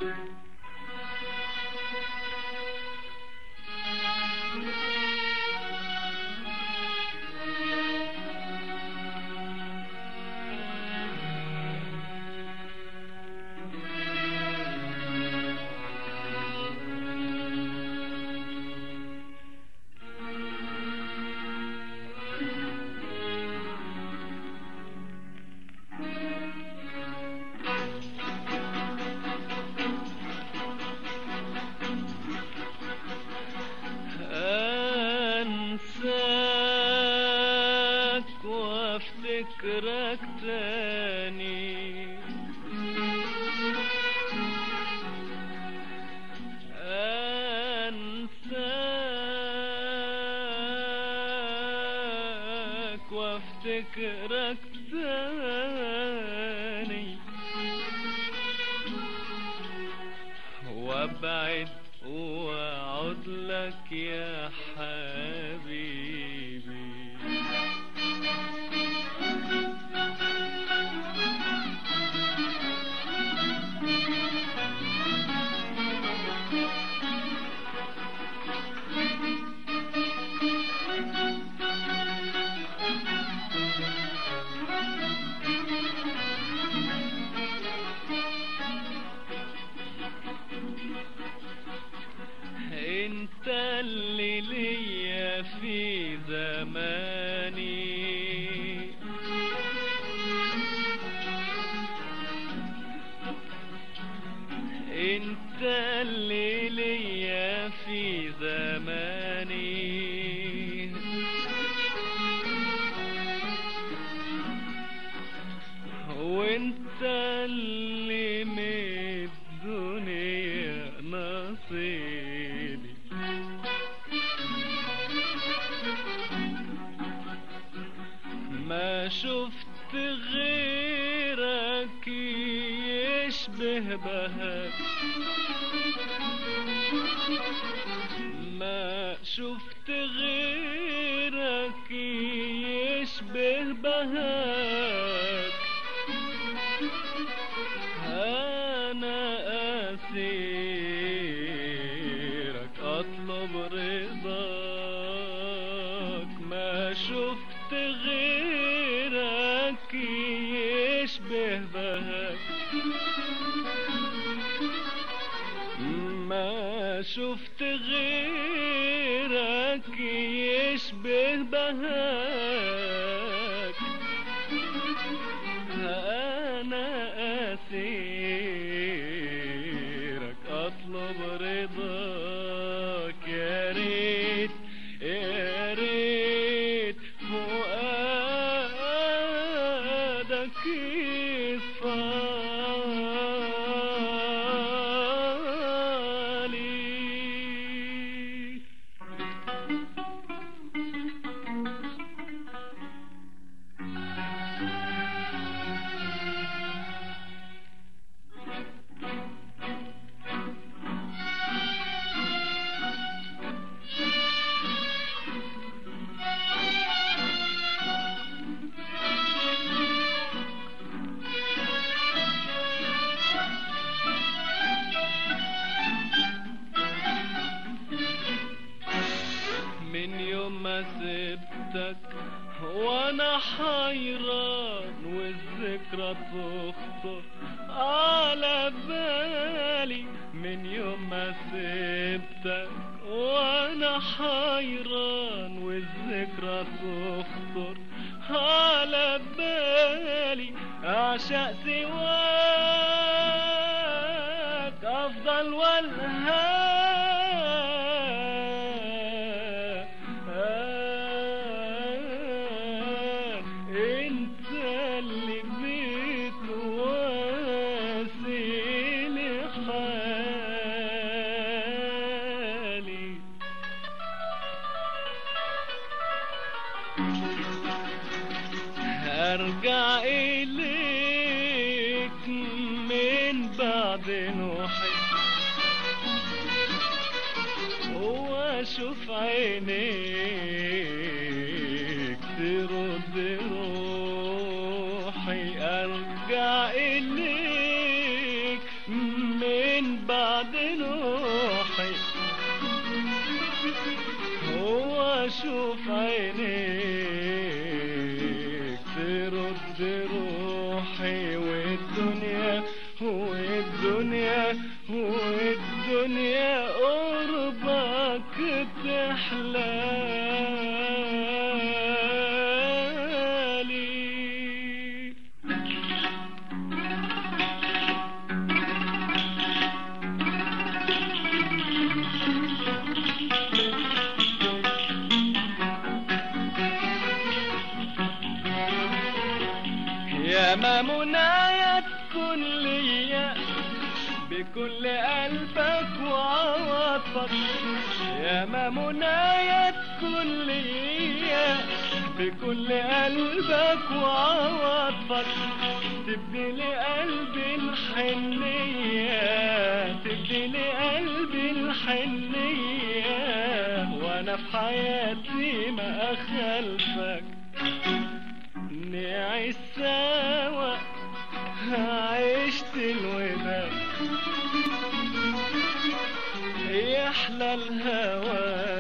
انساك وافتكرك تاني انساك وافتكرك تاني وابعد واعود لك يا حبيبي انت اللي ليا في زماني انت اللي ليا في زماني وانت اللي من الدنيا نصيبي ما شفت غيرك يشبه بهاك ما شفت غيرك يشبه بهاك انا اسيرك اطلب رضاك ما شفت غيرك يشبه بهاك ما شفت غيرك يشبه بهاك انا اسيرك اطلب رضاك يا ريت يا ريت فؤادك يصفالي من يوم ما سبتك وانا حيران والذكرى تخطر على بالي من يوم ما سبتك وانا حيران والذكرى تخطر على بالي اعشق سواك افضل والهان انت اللي بتواسي لحالي ارجع اليك من بعد نوحي واشوف عينيك ترد روحي ارجع اليك من من بعد نوحي هو اشوف عينيك ترد روحي والدنيا والدنيا والدنيا قربك تحلالي يا ما منايا تكون ليا بكل قلبك وعواطفك يا ما منايا تكون ليا بكل قلبك وعواطفك تبني لقلبي الحنية تبني لقلبي الحنية وانا في حياتي ما اخلفك نعيش سوا عشت الوداع يحلى الهوى